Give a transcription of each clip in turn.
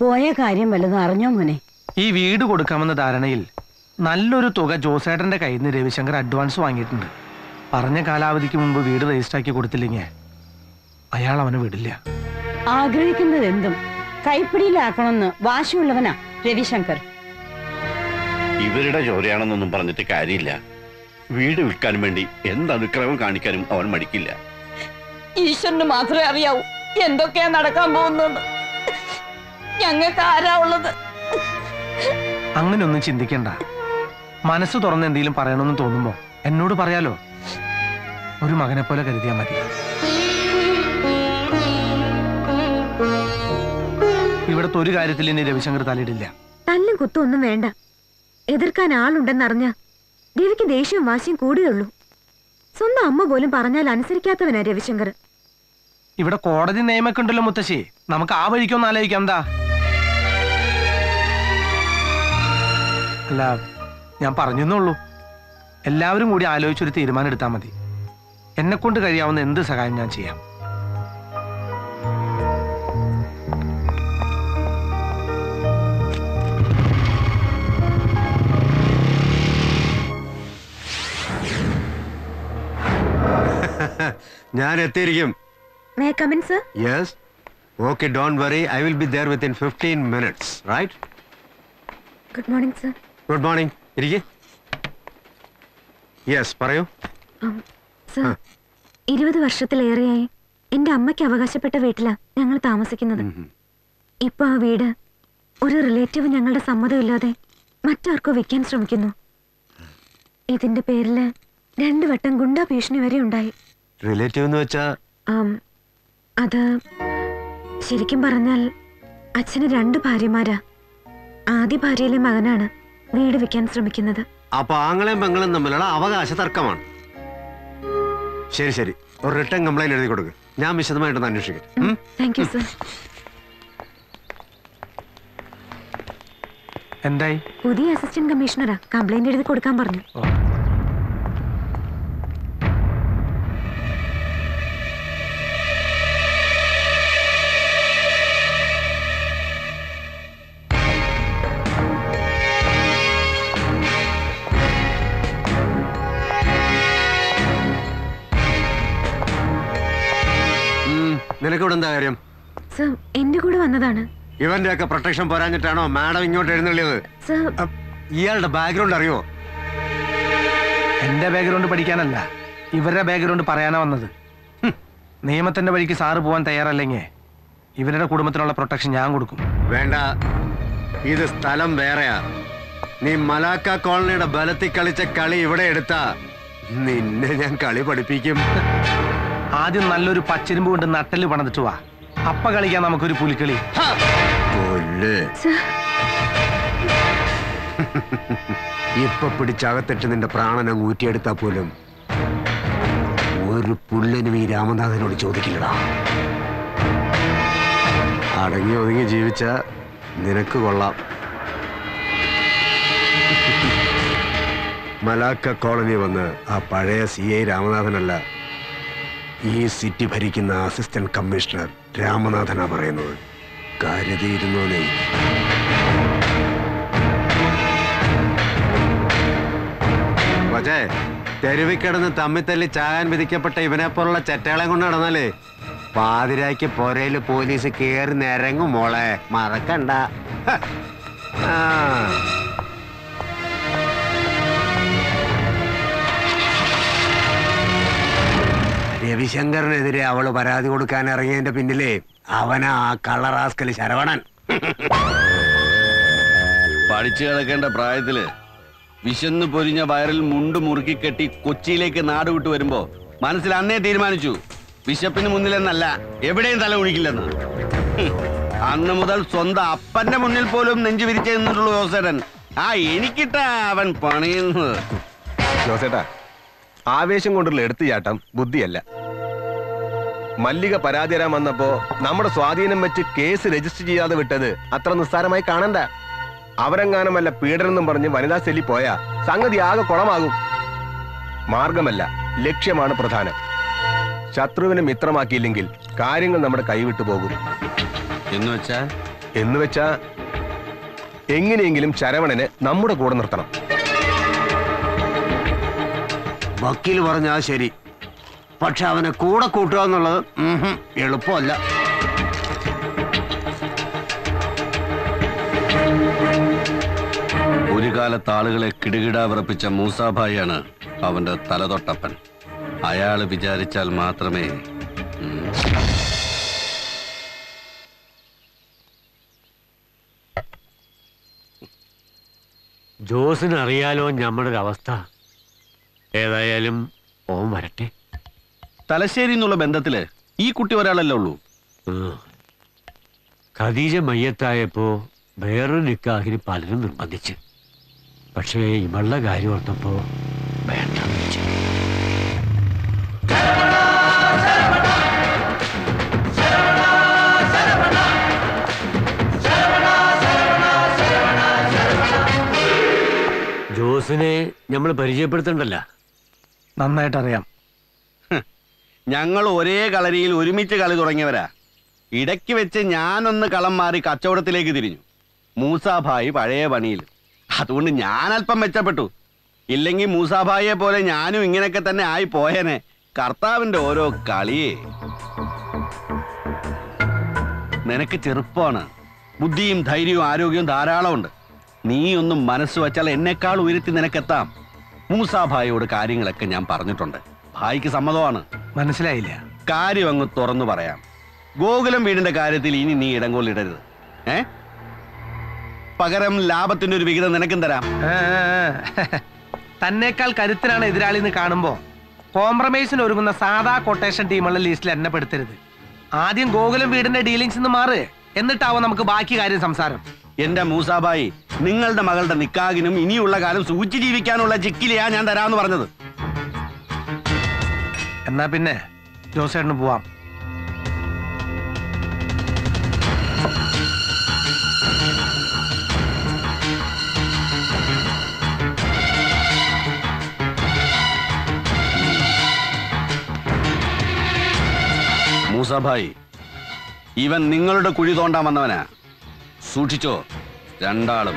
പോയ കാര്യം വല്ലതും അറിഞ്ഞോ മോനെ ഈ വീട് കൊടുക്കാമെന്ന ധാരണയിൽ നല്ലൊരു തുക ജോസേട്ടന്റെ കയ്യിൽ നിന്ന് രവിശങ്കർ അഡ്വാൻസ് വാങ്ങിയിട്ടുണ്ട് പറഞ്ഞ കാലാവധിക്ക് മുമ്പ് വീട് രജിസ്റ്റർ ആക്കി കൊടുത്തില്ലെങ്കിൽ അയാൾ അവനെ വിടില്ല ആഗ്രഹിക്കുന്നത് എന്തും കൈപ്പിടിയിലാക്കണമെന്ന് വാശിയുള്ളവനാ രവിശങ്കർ ഇവരുടെ ചോരയാണെന്നൊന്നും പറഞ്ഞിട്ട് കാര്യമില്ല വീട് വിൽക്കാൻ വേണ്ടി എന്ത് അനുക്രമം കാണിക്കാനും അവൻ മടിക്കില്ല ഈശ്വരന് മാത്രമേ അറിയാവൂ എന്തൊക്കെയാ നടക്കാൻ പോകുന്നത് ഞങ്ങൾക്ക് ആരാ ഉള്ളത് അങ്ങനെയൊന്നും ചിന്തിക്കണ്ട മനസ്സ് തുറന്ന് എന്തെങ്കിലും പറയണമെന്ന് തോന്നുമ്പോ എന്നോട് പറയാലോ ഒരു മകനെ പോലെ കരുതിയാൽ മതി ഇവിടുത്തെ ഒരു കാര്യത്തിൽ ഇനി രവിശങ്കർ തലയിടില്ല തല്ലും കുത്തും ഒന്നും വേണ്ട എതിർക്കാൻ ആളുണ്ടെന്നറിഞ്ഞ രവിക്ക് ദേഷ്യവും വാശിയും കൂടുകയുള്ളൂ സ്വന്തം അമ്മ പോലും പറഞ്ഞാൽ അനുസരിക്കാത്തവനാ രവിശങ്കർ ഇവിടെ കോടതി നിയമൊക്കെ ഉണ്ടല്ലോ മുത്തശ്ശി നമുക്ക് ആ വഴിക്കൊന്ന് ആലോചിക്കാം എന്താ അല്ല ഞാൻ പറഞ്ഞെന്നുള്ളൂ എല്ലാവരും കൂടി ആലോചിച്ചൊരു തീരുമാനം എടുത്താൽ മതി എന്നെ കൊണ്ട് കഴിയാവുന്ന എന്ത് സഹായം ഞാൻ ചെയ്യാം ഞാൻ എത്തിയിരിക്കും may come in sir yes okay don't worry I will be there within fifteen minutes right good morning sir good morning ഇരിക്കെ യെസ് പറയൂ സർ ഇരുപത് വർഷത്തിലേറെയായി എന്റെ അമ്മയ്ക്ക് അവകാശപ്പെട്ട വീട്ടിലാ ഞങ്ങൾ താമസിക്കുന്നത് ഇപ്പൊ ആ വീട് ഒരു റിലേറ്റീവ് ഞങ്ങളുടെ സമ്മതമില്ലാതെ മറ്റാർക്കോ വെക്കാൻ ശ്രമിക്കുന്നു ഇതിന്റെ പേരില് രണ്ടു വട്ടം ഗുണ്ടാ ഭീഷണി വരെ ഉണ്ടായി റിലേറ്റീവ് എന്ന് വെച്ചാ ആം, അത് ശരിക്കും പറഞ്ഞാൽ അച്ഛന് രണ്ട് ഭാര്യമാരാ ആദ്യ ഭാര്യയിലെ മകനാണ് വീട് വെക്കാൻ ശ്രമിക്കുന്നത് അപ്പൊ ആങ്ങളെയും പെങ്ങളും തമ്മിലുള്ള അവകാശ തർക്കമാണ് ശരി ശരി ഒരു റിട്ടേൺ കംപ്ലൈന്റ് എഴുതി കൊടുക്ക് ഞാൻ വിശദമായിട്ടൊന്ന് അന്വേഷിക്കാം ഉം? താങ്ക് യു സർ എന്തായി പുതിയ അസിസ്റ്റന്റ് കമ്മീഷണറാ കംപ്ലൈന്റ് എഴുതി കൊടുക്കാൻ പറഞ്ഞു ഉം, നിനക്കിവിടെ എന്താ കാര്യം സർ എന്റെ കൂടെ വന്നതാണ് ഇവന്റെ ഒക്കെ പ്രൊട്ടക്ഷൻ പോരാഞ്ഞിട്ടാണോ മാഡം ഇങ്ങോട്ട് എഴുന്നള്ളിയത് സർ അ, ഇയാളുടെ ബാക്ക്ഗ്രൗണ്ട് അറിയോ എന്റെ ബാക്ക്ഗ്രൗണ്ട് പഠിക്കാനല്ല ഇവരുടെ ബാക്ക്ഗ്രൗണ്ട് പറയാനാ വന്നത് ഹും, നിയമത്തിന്റെ വഴിക്ക് സാറ് പോകാൻ തയ്യാറല്ലെങ്കിൽ ഇവരുടെ കുടുംബത്തിനുള്ള പ്രൊട്ടക്ഷൻ ഞാൻ കൊടുക്കും വേണ്ട ഇത് സ്ഥലം വേറെയാ നീ മലാക്ക കോളനിയുടെ ബലത്തിൽ കളിച്ച കളി ഇവിടെ എടുത്താ നിന്നെ ഞാൻ കളി പഠിപ്പിക്കും ആദ്യം നല്ലൊരു പച്ചരിമ്പ് കൊണ്ട് നട്ടല് പണിതിട്ട് വാ അപ്പ കളിക്കാൻ നമുക്കൊരു പുലിക്കളി കൊല്ല് സർ ഇപ്പൊ പിടിച്ചകത്തിട്ട് നിന്റെ പ്രാണൻ അങ്ങ് ഊറ്റിയെടുത്താ പോലും ഒരു പുല്ലിനും ഈ രാമനാഥനോട് ചോദിക്കില്ലടാ അടങ്ങി ഒതുങ്ങി ജീവിച്ച നിനക്ക് കൊള്ളാം മലാക്ക കോളനി വന്ന് ആ പഴയ സി ഐ രാമനാഥനല്ല ഈ സിറ്റി ഭരിക്കുന്ന അസിസ്റ്റന്റ് കമ്മീഷണർ രാമനാഥനാ പറയുന്നത് കരുതിയിരുന്നോ നീ പക്ഷേ തെരുവിൽ കിടന്ന് തമ്മിൽ തല്ലി ചാകാൻ വിധിക്കപ്പെട്ട ഇവനെ പോലുള്ള ചെറ്റകളെ കൊണ്ട് നടന്നാലേ പാതിരായ്ക്ക് പൊരയില് പോലീസ് കേറി നിരങ്ങും മോളെ മറക്കണ്ട ഹ. ആ. രവിശങ്കറിനെതിരെ അവള് പരാതി കൊടുക്കാൻ ഇറങ്ങിയതിന്റെ പിന്നിലേ അവനാ ആ കള്ളറാസ്കല് ശരവണൻ പഠിച്ചു കിടക്കേണ്ട പ്രായത്തില് വിശന്ന് പൊരിഞ്ഞ വയറിൽ മുണ്ട് മുറുക്കി കെട്ടി കൊച്ചിയിലേക്ക് നാട് വിട്ടു വരുമ്പോ മനസ്സിൽ അന്നേ തീരുമാനിച്ചു വിശപ്പിന് മുന്നിലെന്നല്ല എവിടെയും തല ഒഴിക്കില്ലെന്ന് ഹും. അന്ന് മുതൽ സ്വന്തം അപ്പന്റെ മുന്നിൽ പോലും നെഞ്ചു വിരിച്ചു നിന്നിട്ടുള്ളൂ ജോസേട്ടൻ ആ എനിക്കിട്ടാ അവൻ പണിയുന്നത് ജോസേട്ടാ ആവേശം കൊണ്ടുള്ള എടുത്തുചാട്ടം ബുദ്ധിയല്ല മല്ലിക പരാതി തരാൻ വന്നപ്പോ നമ്മുടെ സ്വാധീനം വെച്ച് കേസ് രജിസ്റ്റർ ചെയ്യാതെ വിട്ടത് അത്ര നിസ്സാരമായി കാണണ്ട അവരെങ്ങാനും വല്ല പീഡനം പറഞ്ഞ് വനിതാ സെല്ലി പോയാ സംഗതി ആകെ കുളമാകും മാർഗമല്ല ലക്ഷ്യമാണ് പ്രധാനം ശത്രുവിനെ മിത്രമാക്കിയില്ലെങ്കിൽ കാര്യങ്ങൾ നമ്മുടെ കൈവിട്ടു പോകും എന്ന് വെച്ചാ എന്ന് വെച്ചാ എങ്ങനെയെങ്കിലും ശരവണനെ നമ്മുടെ കൂടെ നിർത്തണം വക്കീൽ പറഞ്ഞാ ശരി പക്ഷെ അവനെ കൂടെ കൂട്ടുക എന്നുള്ളത് ഉംഹും, എളുപ്പമല്ല ഒരു കാലത്ത് ആളുകളെ കിടുകിട വിറപ്പിച്ച മൂസാഭായിയാണ് അവന്റെ തലതൊട്ടപ്പൻ അയാള് വിചാരിച്ചാൽ മാത്രമേ ഉം. ജോസിന് അറിയാലോ നമ്മുടെ ഒരു അവസ്ഥ ഏതായാലും ഓൻ വരട്ടെ തലശ്ശേരി എന്നുള്ള ബന്ധത്തില് ഈ കുട്ടി ഒരാളല്ലേ ഉള്ളൂ ഉം. ഖദീജ മയ്യത്തായപ്പോ വേറൊരു നിക്കാഹിന് പലരും നിർബന്ധിച്ച് പക്ഷേ ഇവളുടെ കാര്യം ഓർത്തപ്പോ വേണ്ട വെച്ചു ജോസിനെ നമ്മൾ പരിചയപ്പെടുത്തണ്ടല്ലോ നന്നായിട്ട് അറിയാം ഞങ്ങൾ ഒരേ കളരിയിൽ ഒരുമിച്ച് കളി തുടങ്ങിയവരാ ഇടയ്ക്ക് വെച്ച് ഞാനൊന്ന് കളം മാറി കച്ചവടത്തിലേക്ക് തിരിഞ്ഞു മൂസാഭായി പഴയ പണിയിൽ അതുകൊണ്ട് ഞാൻ അല്പം മെച്ചപ്പെട്ടു ഇല്ലെങ്കിൽ മൂസാഭായിയെ പോലെ ഞാനും ഇങ്ങനെയൊക്കെ തന്നെ ആയി പോയേനെ കർത്താവിന്റെ ഓരോ കളിയേ നിനക്ക് ചെറുപ്പമാണ് ബുദ്ധിയും ധൈര്യവും ആരോഗ്യവും ധാരാളമുണ്ട് നീ ഒന്നും മനസ്സ് വച്ചാൽ എന്നെക്കാൾ ഉയരത്തി നിനക്കെത്താം മൂസാഭായിയോട് കാര്യങ്ങളൊക്കെ ഞാൻ പറഞ്ഞിട്ടുണ്ട് ഭായിക്ക് സമ്മതമാണ് മനസ്സിലായില്ല കാര്യം അങ്ങ് തുറന്നു പറയാം ഗോകുലം വീടിന്റെ കാര്യത്തിൽ ഇനി നീ ഇടങ്കോലിടരുത് ഏ പകരം ലാഭത്തിന്റെ ഒരു വിഹിതം നിനക്കും തരാം ആ, ആ, ആ. തന്നേക്കാൾ കരുത്തനാണ് എതിരാളി എന്ന് കാണുമ്പോ കോംപ്രമൈസിന് ഒരുങ്ങുന്ന സാധാ കൊട്ടേഷൻ ടീമുള്ള ലിസ്റ്റിൽ എന്നെ പെടുത്തരുത് ആദ്യം ഗോകുലം വീടിന്റെ ഡീലിങ്സ് നിന്ന് മാറ് എന്നിട്ടാവും നമുക്ക് ബാക്കി കാര്യം സംസാരം എന്റെ മൂസാബായി നിങ്ങളുടെ മകളുടെ നിക്കാകിനും ഇനിയുള്ള കാലം സൂചി ജീവിക്കാനുള്ള ചിക്കിലിയാ ഞാൻ തരാമെന്ന് പറഞ്ഞത് എന്നാ പിന്നെ ജോസേട്ടന് പോവാം മൂസാഭായി ഇവൻ നിങ്ങളുടെ കുഴി തോണ്ടാൻ വന്നവനാ സൂക്ഷിച്ചോ രണ്ടാളും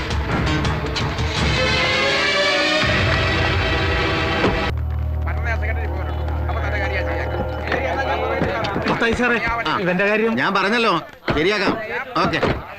ഇവന്റെ കാര്യം ഞാൻ പറഞ്ഞല്ലോ ശരിയാക്കാം ഓക്കെ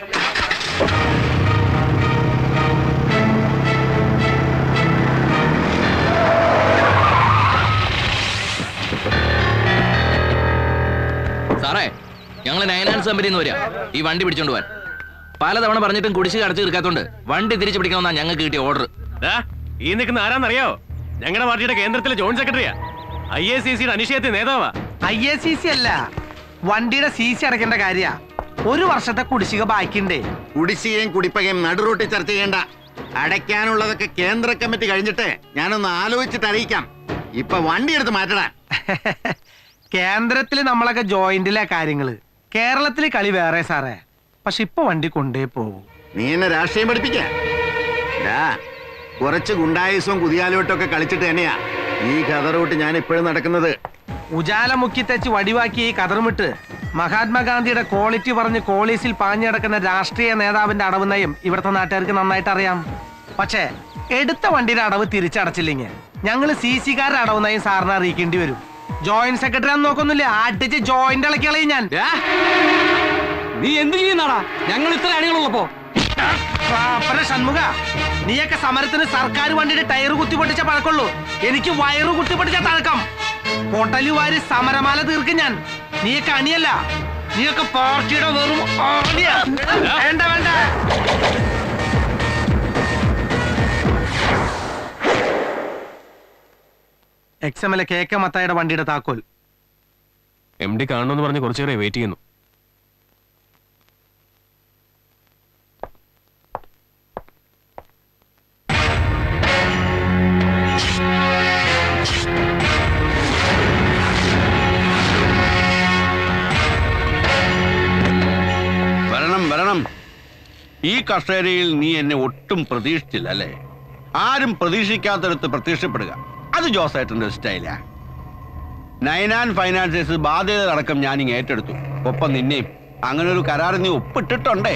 സാറേ ഞങ്ങൾ നയനാൻസ് കമ്പനിയിൽ നിന്ന് വരിക ഈ വണ്ടി പിടിച്ചോണ്ട് പോവാൻ പലതവണ പറഞ്ഞിട്ടും കുടിശ്ശിക അടച്ചു തീർക്കാത്തോണ്ട് വണ്ടി തിരിച്ചു പിടിക്കണമെന്നാ ഞങ്ങൾക്ക് കിട്ടിയ ഓർഡർ ഈ നിൽക്കുന്ന ആരാന്നറിയോ ഞങ്ങളുടെ പാർട്ടിയുടെ കേന്ദ്രത്തിലെ ജോയിന്റ് സെക്രട്ടറിയാ ഐ എ സി സിയുടെ അനിശ്ചയത്തെ നേതാവാ ഐ എ സി സി അല്ല വണ്ടിയുടെ സി സി അടയ്ക്കേണ്ട കാര്യ ഒരു വർഷത്തെ കുടിശ്ശിക ബാക്കിണ്ടേ കുടിശ്ശികയും കുടിപ്പകയും നടുറൂട്ടി ചർച്ച ചെയ്യേണ്ട അടയ്ക്കാനുള്ളതൊക്കെ കേന്ദ്ര കമ്മിറ്റി കഴിഞ്ഞിട്ട് ഞാനൊന്ന് ആലോചിച്ചിട്ട് അറിയിക്കാം ഇപ്പൊ വണ്ടി എടുത്ത് മാറ്റടാ കേന്ദ്രത്തിൽ നമ്മളൊക്കെ ജോയിന്റിലെ കാര്യങ്ങള് കേരളത്തിലെ കളി വേറെ സാറേ പക്ഷെ ഇപ്പൊ വണ്ടി കൊണ്ടേ പോകൂ നീ എന്നെ രാഷ്ട്രീയം പഠിപ്പിക്ക ഡാ, കുറച്ച് ഗുണ്ടായുസവും കുതിയാലോട്ടും ഒക്കെ കളിച്ചിട്ട് തന്നെയാ ഈ കഥ റൂട്ട് ഞാൻ ഇപ്പോഴും നടക്കുന്നത് ഉജാല മുക്കി തെച്ച് വടിവാക്കി ഈ കതറുമിട്ട് മഹാത്മാഗാന്ധിയുടെ ക്വാളിറ്റി പറഞ്ഞ് കോളീസിൽ പാഞ്ഞു കിടക്കുന്ന രാഷ്ട്രീയ നേതാവിന്റെ അടവ് നയം ഇവിടുത്തെ നാട്ടുകാർക്ക് നന്നായിട്ട് അറിയാം പക്ഷേ എടുത്ത വണ്ടിയുടെ അടവ് തിരിച്ചടച്ചില്ലെങ്കിൽ ഞങ്ങൾ സി സിക്കാരുടെ അടവ് നയം സാറിനെ അറിയിക്കേണ്ടി വരും ജോയിന്റ് സെക്രട്ടറി ആണെന്ന് നോക്കൊന്നുമില്ല അടിച്ച് ജോയിന്റ് ഇളക്കി കളയും ഞാൻ നീ എന്ത് ചെയ്യുന്നാടാ ഞങ്ങൾ ഇത്ര അണികളുള്ളപ്പോ പാപ്പന ഷൺമുഖ നീയൊക്കെ സമരത്തിന് സർക്കാർ വണ്ടിയുടെ ടയർ കുത്തി പൊട്ടിച്ച പഴക്കുള്ളൂ എനിക്ക് വയറ് കുത്തി പൊട്ടിച്ച തഴക്കം പൊട്ടലുവാരി സമരമാല തീർക്കും ഞാൻ നീയൊക്കെ അണിയല്ല നീയൊക്കെ പാർട്ടിയുടെ വെറും ആണിയാ. വേണ്ട വേണ്ട ex M L A K K മത്തായുടെ വണ്ടിയുടെ താക്കോൽ എം ഡി കാണണമെന്ന് പറഞ്ഞ് കുറച്ചേറെ വെയിറ്റ് ചെയ്യുന്നു വരണം വരണം ഈ കസേരയിൽ നീ എന്നെ ഒട്ടും പ്രതീക്ഷിച്ചില്ല അല്ലേ ആരും പ്രതീക്ഷിക്കാത്തടത്ത് പ്രത്യക്ഷപ്പെടുക അത് ജോസേട്ടന്റെ ഒരു സ്റ്റൈലാ നൈനാൻ ഫൈനാൻസേഴ്സ് ബാധ്യതകളടക്കം ഞാൻ ഇങ്ങ് ഏറ്റെടുത്തു ഒപ്പം നിന്നെയും അങ്ങനെ ഒരു കരാർ നീ ഒപ്പിട്ടിട്ടുണ്ടേ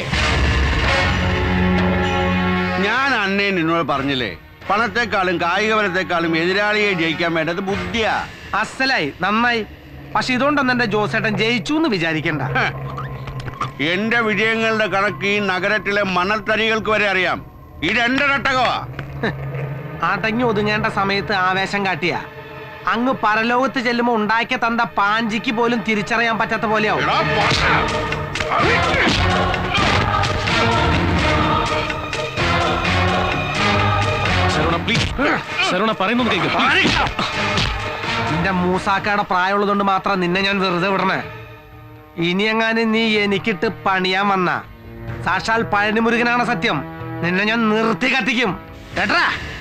ഞാൻ അന്നേ നിന്നോട് പറഞ്ഞില്ലേ പണത്തെക്കാളും കായിക ബലത്തെക്കാളും എതിരാളിയെ ജയിക്കാൻ വേണ്ടത് ബുദ്ധിയാ അസലായി നന്നായി പക്ഷെ ഇതുകൊണ്ടൊന്നും എന്റെ ജോസേട്ടൻ ജയിച്ചു എന്ന് വിചാരിക്കണ്ട ഹ. എന്റെ വിജയങ്ങളുടെ കണക്ക് ഈ നഗരത്തിലെ മണൽത്തരികൾക്ക് വരെ അറിയാം ഇതെന്റെ രട്ടകമാ അടങ്ങി ഒതുങ്ങേണ്ട സമയത്ത് ആവേശം കാട്ടിയ അങ്ങ് പരലോകത്ത് ചെല്ലുമ്പോ ഉണ്ടാക്കിയ തന്ത പാഞ്ചിക്ക് പോലും തിരിച്ചറിയാൻ പറ്റാത്ത പോലെയാവും എടാ, പൊട്ടാ. ശരവണ പ്ലീസ് ശരവണ പറയുന്നത് കേൾക്കും നിന്റെ മൂസാക്കയുടെ പ്രായമുള്ളതുകൊണ്ട് മാത്രം നിന്നെ ഞാൻ വെറുതെ വിടണേ ഇനി എങ്ങാനും നീ എനിക്കിട്ട് പണിയാൻ വന്ന സാക്ഷാൽ പഴനിമുരുകനാണ് സത്യം നിന്നെ ഞാൻ നിർത്തി കത്തിക്കും കേട്ടാ